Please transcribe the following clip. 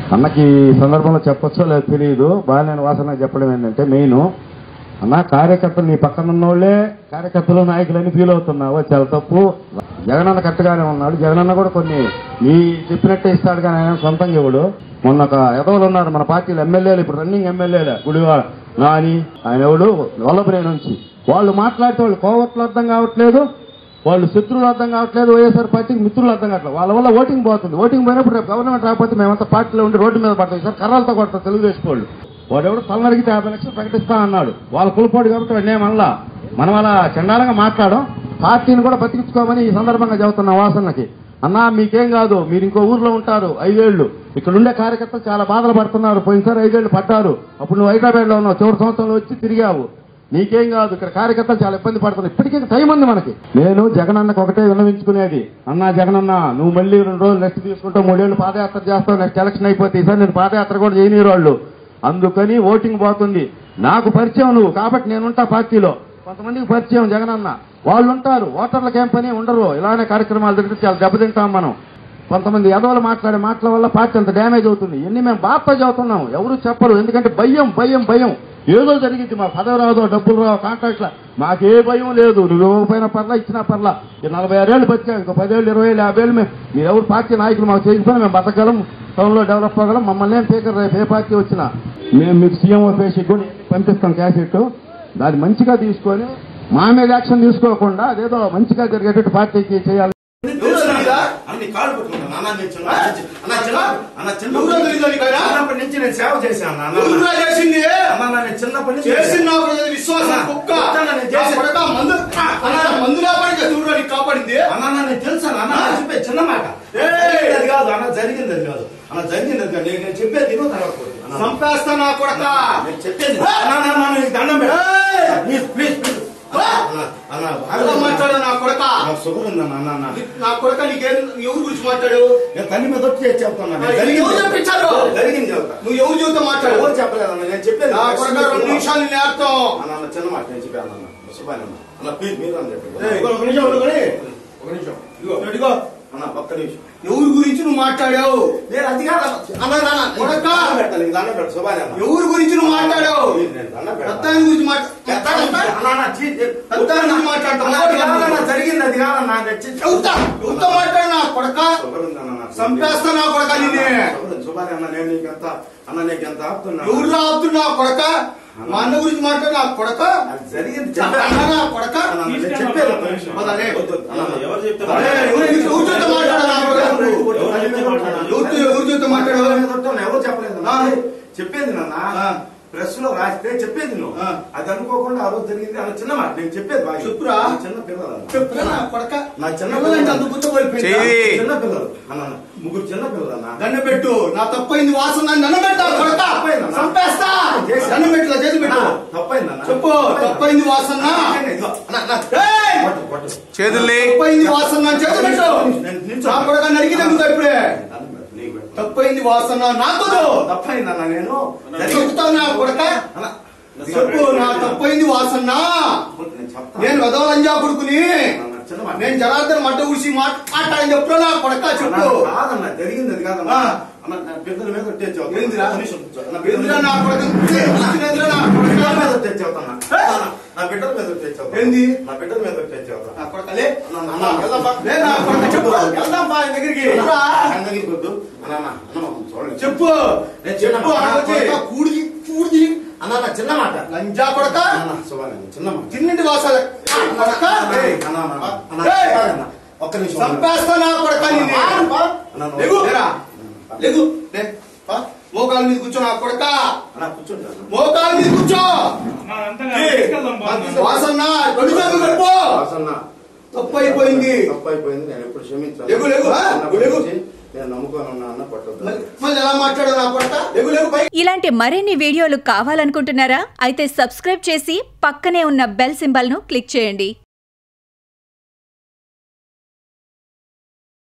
అన్నకి ఈ సందర్భంలో చెప్పొచ్చో లేదో తెలియదు బాలినేని వాసన చెప్పడం ఏంటంటే మెయిన్ అన్న కార్యకర్తలు నీ పక్కన ఉన్నోళ్లే కార్యకర్తలు నాయకులని ఫీల్ అవుతున్నావు అది చాలా తప్పు జగనన్న కరెక్ట్గానే ఉన్నాడు జగనన్న కూడా కొన్ని నీ చెప్పినట్టే ఇస్తాడు కానీ ఆయన సొంతంగా ఇవ్వడు మొన్న ఒక ఎదవలు ఉన్నారు మన పార్టీలు ఎమ్మెల్యేలు ఇప్పుడు రన్నింగ్ ఎమ్మెల్యేలే గుడివాడ నాని ఆయన ఎవడు వల్లభనే నుంచి వాళ్ళు మాట్లాడితే వాళ్ళు కోవట్లు అర్థం కావట్లేదు వాళ్ళు శత్రువులు అర్థం కావట్లేదు వైఎస్ఆర్ పార్టీకి మిత్రులు అర్థం కావట్లేదు వాళ్ళ వల్ల ఓటింగ్ పోతుంది ఓటింగ్ పోయినప్పుడు రేపు గవర్నమెంట్ రాకపోతే మేమంతా పార్టీలో ఉండి రోడ్డు మీద పడతాం సార్ కర్రలతో కొడతాం తెలుగుదేశం వాళ్ళు వాడెవడు తలనరిగితే యాభై లక్షలు ప్రకటిస్తా అన్నాడు వాళ్ళ కులపోడు కాబట్టి వాడిని ఏమనలా మనం అలా చండాలంగా మాట్లాడడం పార్టీని కూడా బతికించుకోమని ఈ సందర్భంగా చెబుతున్న వాసనకి అన్నా మీకేం కాదు మీరు ఇంకో ఊర్లో ఉంటారు ఐదేళ్లు ఇక్కడ ఉండే కార్యకర్తలు చాలా బాధలు పడుతున్నారు పోయినసారి ఐదేళ్లు పడ్డారు అప్పుడు నువ్వు హైదరాబాద్ లో ఉన్నావు చివరి సంవత్సరంలో వచ్చి తిరిగావు నీకేం కాదు ఇక్కడ కార్యకర్తలు చాలా ఇబ్బంది పడుతున్నారు ఇప్పటికే టైం ఉంది మనకి నేను జగన్ అన్నకు ఒకటే విన్నవించుకునేది అన్నా జగన్ అన్న నువ్వు మళ్ళీ రెండు రోజులు నెక్స్ట్ తీసుకుంటావు మూడేళ్ళు పాదయాత్ర చేస్తావు నెక్స్ట్ ఎలక్షన్ అయిపోతే ఈసారి నేను పాదయాత్ర కూడా చేయని వాళ్ళు అందుకని ఓటింగ్ పోతుంది నాకు పరిచయం నువ్వు కాబట్టి నేనుంటా పార్టీలో కొంతమందికి పరిచయం జగన్ అన్న వాళ్ళు ఉంటారు ఓటర్లకు ఏం పని ఉండరు ఇలానే కార్యక్రమాలు జరిగితే చాలా దెబ్బతింటాం మనం కొంతమంది ఎదవలు మాట్లాడే మాటల వల్ల పార్టీ అంత డ్యామేజ్ అవుతుంది ఎన్ని మేము బాధతో చదువుతున్నాం ఎవరు చెప్పరు ఎందుకంటే భయం భయం భయం ఏదో జరిగింది మా పదవి రాదో డబ్బులు రావు కాంట్రాక్ట్ల మాకే భయం లేదు నువ్వు ఇవ్వకపోయినా పర్లా ఇచ్చినా పర్లా ఈ నలభై ఆరేళ్ళు బతికాం ఇంకో పదేళ్ళు ఇరవై ఏళ్ళు యాభై ఏళ్ళు మేము మీరు ఎవరు పార్టీ నాయకులు మాకు చేయకపోయినా మేము బతకగలం టౌన్లో డెవలప్ అవ్వగలం మమ్మల్ని ఏం స్పీకర్ రేపు ఏ పార్టీ వచ్చినా మేము మీకు సీఎం పేషి కూడా పంపిస్తాం క్యాసెట్ దాన్ని మంచిగా తీసుకొని మా మీద యాక్షన్ తీసుకోకుండా అదేదో మంచిగా జరిగేటట్టు పార్టీకి చేయాలి అన్ని కాళ్ళు పట్టుకుంటాను అన్న నేను చిన్న అన్న చిన్న అన్న చిన్న ఎవరో తెలీదా నీకైనా? చిన్నప్పటి నుంచి నేను సేవ చేశాను అన్న ఎవరురా చేసింది అన్న నేను చిన్నప్పటి నుంచి చేసిన నా ప్రజల విశ్వాసం కుక్క చెప్తాను నేను చేసిన- నా కొడక మందు అన్న మందు కాపాడి ఎవరురా నీకు కాపాడింది అన్న నేను తెలుసు అన్న నేను చెప్పే చిన్న మాట ఏయ్! జరిగింది అది కాదు అన్న జరిగింది అది కాదు అన్న జరిగింది అది కాదు నేను నేను చెప్పేది తినో తర్వాత పోతుంది. అన్న, సంపేస్తా నా కొడక నేను చెప్పేది అన్న అన్న, అన్న నీకు దండం పెట్టు ఏయ్! ప్లీజ్ ప్లీజ్ ప్లీజ్ అన్న అన్న ఎలా మాట్లాడు నా కొడక నాకు షుగర్ ఉందన్న అన్న అన్న నా కొడక నీకేం ఎవరి గురించి మాట్లాడు నేను తల్లి మీద వచ్చి చెప్తాను ఆ, ఎవరు చెప్పించారు? జరిగింది చెప్తా నువ్వు ఎవరి జీవితం మాట్లాడు ఎవరు చెప్పలేదన్న నేను చెప్పేది నా కొడక రెండు నిమిషాలు నేను అర్థం అన్న అన్న చిన్న మాట నేను చెప్పాను అన్న శుభాన్ అన్న అన్న ప్లీజ్ మీరు అని చెప్పండి ఏయ్, ఒక నిమిషం ఉండుకొని. ఒక నిమిషం ఇదిగో, ఇదిగో. అన్న ఒక్క నిమిషం ఎవరి గురించి నువ్వు మాట్లాడావు నేను అది కాదు అన్న అన్న అన్న కొడకా! దండం పెట్టాలి నీకు దండం పెట్టు శుభాన్ అన్న ఎవరి గురించి నువ్వు మాట్లాడావు ప్లీజ్, నేను దండం పెడతాను. పెద్దాయన గురించి మాట్లాడు అన్న అన్న చీ, చీ. పెద్దాయన గురించి మాట్లాడతావు అన్న, అది కాదన్న, జరిగింది అది కాదన్న నేను చీ- ఎవరితో ఎవరితో మాట్లాడు నా కొడక షుగర్ ఉందన్న నాకు. చంపేస్తా నా కొడక నిన్నే షుగర్ ఉంది. శుభాన్ అన్న నేను నీకు ఎంత అన్న నీకు ఎంత ఆపుతున్నా ఎవరు రావుతున్నా కొడక మా అన్న గురించి మాట్లాడు నా కొడక అది జరిగింది నా అన్న నా కొడక అన్న, అన్న, నేను చెప్పేది ఒక్క నిమిషం. పదలే. వద్దు, వద్దు. అన్న, అన్న, ఎవరు చెప్తే అరే, ఎవరు నీకు ఎవరితో మాట్లాడు నా కొడక నువ్వు? ఎవరు చెప్తే మాట్లాడాలి? ఎవరితో ఎవరితో మాట్లాడు ఎవరి మీద ఉంటావు? ఎవరు చెప్పలేదు ఆ. చెప్పేది నాన్న ఆ. ప్రెస్ లో రాస్తే చెప్పేది నువ్వు ఆ. అది అనుకోకుండా ఆ రోజు జరిగింది అన్న చిన్న మాట నేను చెప్పేది బాగా చెప్పురా. నా చిన్న పిల్లలు చెప్పురా నా కొడక నా చిన్న పిల్లలంటే అంత గుర్తు కోల్పోయిందా? చెయ్యి. చిన్న పిల్లలు అన్న అన్న, ముగ్గురు చిన్న పిల్లలు అన్న దండం పెట్టు నా తప్పైంది వాసన దండం పెట్టా కొడక తప్పైందన్నా. చంపేస్తా చేసి- దండం పెట్టు ఇలా చేసి పెట్టు తప్పైందన్న చెప్పు తప్పైంది వాసన ఇదిగో, అన్న, అన్న, ఏయ్! పట్టు, పట్టు. చేతుల్ని తప్పైంది వాసన నా చేతి పెట్టు నేను నిల్చో. నా కొడక నరికి తగ్గుతా ఇప్పుడే దండం పెట్టు, నీకు పెట్టు. తప్పైంది వాసన నాతో తప్పైందన్న నేను చెప్తావు నా కొడక అన్న, చెప్పు నా తప్పైంది వాసన నేను చెప్తాను. నేను వదవలంజా కొడుకుని అన్న, చిన్న మాట. నేను జనార్దన్ మట్ట ఊసి మాట్లాడని చెప్పు నా కొడక చెప్పు అన్న, కాదన్న జరిగింది అది కాదన్న ఆ. అన్న నా బిడ్డల మీద ఒట్టేచ్చావు ఏందిరా? నిమిషం కూర్చో. నా బిడ్డల ఎందుకురా మీద నా కొడక ఎందుకురా నా నా బిడ్డల మీద కొడక ఒట్టేచ్చావు అన్న. ఏ? అన్న, నా బిడ్డల మీద ఒట్టేచ్చావు ఏంది? నా బిడ్డల మీద ఒట్టేచ్చావు నా కొడక లే అన్న, అన్న, అన్న, వెళ్దాం బా. లే నా కొడక చెప్పు వెళ్దాం బా ఆయన దగ్గరికి రా. ఆయన దగ్గరికి వద్దు. అన్న, అన్న, అన్న, అన్న, చూడండి. చెప్పు నేను చిన్న చెప్పు మాట. ఆ కొడక కూడిది కూడిది అన్న, అన్న, చిన్న మాట లంజా కొడక అన్న, అన్న, శుభాన్ని, చిన్న మాట తిన్నింటి వాసాల కొడక ఏయ్, అన్న, అన్న, అన్న, ఏయ్! శుభాన్ని, అన్న, ఒక్క నిమిషం చంపేస్తా నా కొడక నిన్ను అన్న, అన్న, లేగు లేరా? లేగు లే పా. మోకాల మీద కూర్చో నా కొడక అన్న, కూర్చోండి అన్న. మోకాల మీద కూర్చో ఏయ్, వాసన్న రెండు చేతులు కలుపు వాసన్న, తప్పు అయిపోయింది తప్పు అయిపోయింది నేను ఎప్పుడు క్షమించాను లేగు, లేగు, ఆ? చిన్నప్పటి లేగు. నుంచి నేను నమ్ముకొని ఉన్నా అన్న పట్టొద్దు మళ్ళీ మళ్ళీ ఎలా మాట్లాడు నా కొడక లేగు లేగు పై ఇలాంటి మరిన్ని వీడియోలు కావాలనుకుంటున్నారా అయితే సబ్స్క్రైబ్ చేసి పక్కనే ఉన్న బెల్ సింబల్ను క్లిక్ చేయండి